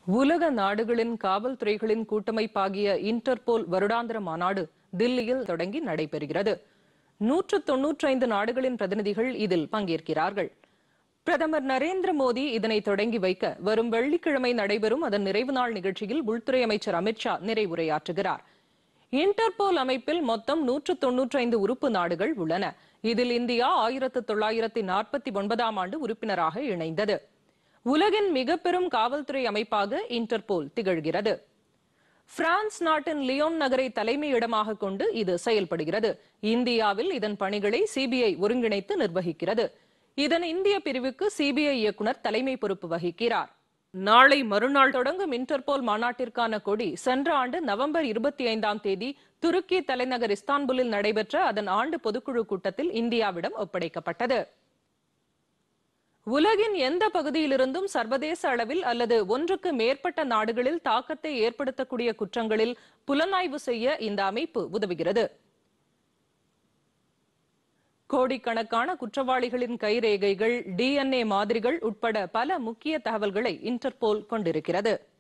உலக நாடுகளின் காவல்துறைகளின் கூட்டமைப்பாகிய இன்டர்போல் வருடாந்திர மாநாடு தில்லியில் தொடங்கி நடைபெறுகிறது நூற்று தொன்னூற்றைந்து நாடுகளின் பிரதிநிதிகள் இதில் பங்கேற்கிறார்கள் பிரதமர் நரேந்திர மோடி இதனை தொடங்கி வைக்க வரும் வெள்ளிக்கிழமை நடைபெறும் அதன் நிறைவு நாள் நிகழ்ச்சியில் உள்துறை அமைச்சர் அமித்ஷா நிறைவுரையாற்றுகிறார் இன்டர்போல் அமைப்பில் மொத்தம் நூற்று தொன்னூற்றைந்து உறுப்பு நாடுகள் உள்ளன இதில் இந்தியா ஆயிரத்து தொள்ளாயிரத்தி நாற்பத்தி ஒன்பதாம் ஆண்டு உறுப்பினராக இணைந்தது உலகின் மிக பெரும் காவல்துறை அமைப்பாக இன்டர்போல் திகழ்கிறது பிரான்ஸ் நாட்டின் லியோன் நகரை தலைமையிடமாக கொண்டு இது செயல்படுகிறது இந்தியாவில் இதன் பணிகளை சிபிஐ ஒருங்கிணைத்து நிர்வகிக்கிறது இதன் இந்திய பிரிவுக்கு சிபிஐ இயக்குனர் தலைமை பொறுப்பு வகிக்கிறார் நாளை மறுநாள் தொடங்கும் இன்டர்போல் மாநாட்டிற்கான கொடி சென்ற ஆண்டு நவம்பர் இருபத்தி ஐந்தாம் தேதி துருக்கி தலைநகர் இஸ்தான்புல்லில் நடைபெற்ற அதன் ஆண்டு பொதுக்குழு கூட்டத்தில் இந்தியாவிடம் ஒப்படைக்கப்பட்டது உலகின் எந்த பகுதியிலிருந்தும் சர்வதேச அளவில் அல்லது ஒன்றுக்கு மேற்பட்ட நாடுகளில் தாக்கத்தை ஏற்படுத்தக்கூடிய குற்றங்களில் புலனாய்வு செய்ய இந்த அமைப்பு உதவுகிறது கோடிக்கணக்கான குற்றவாளிகளின் கைரேகைகள் டிஎன்ஏ மாதிரிகள் உட்பட பல முக்கிய தகவல்களை இன்டர்போல் கொண்டிருக்கிறது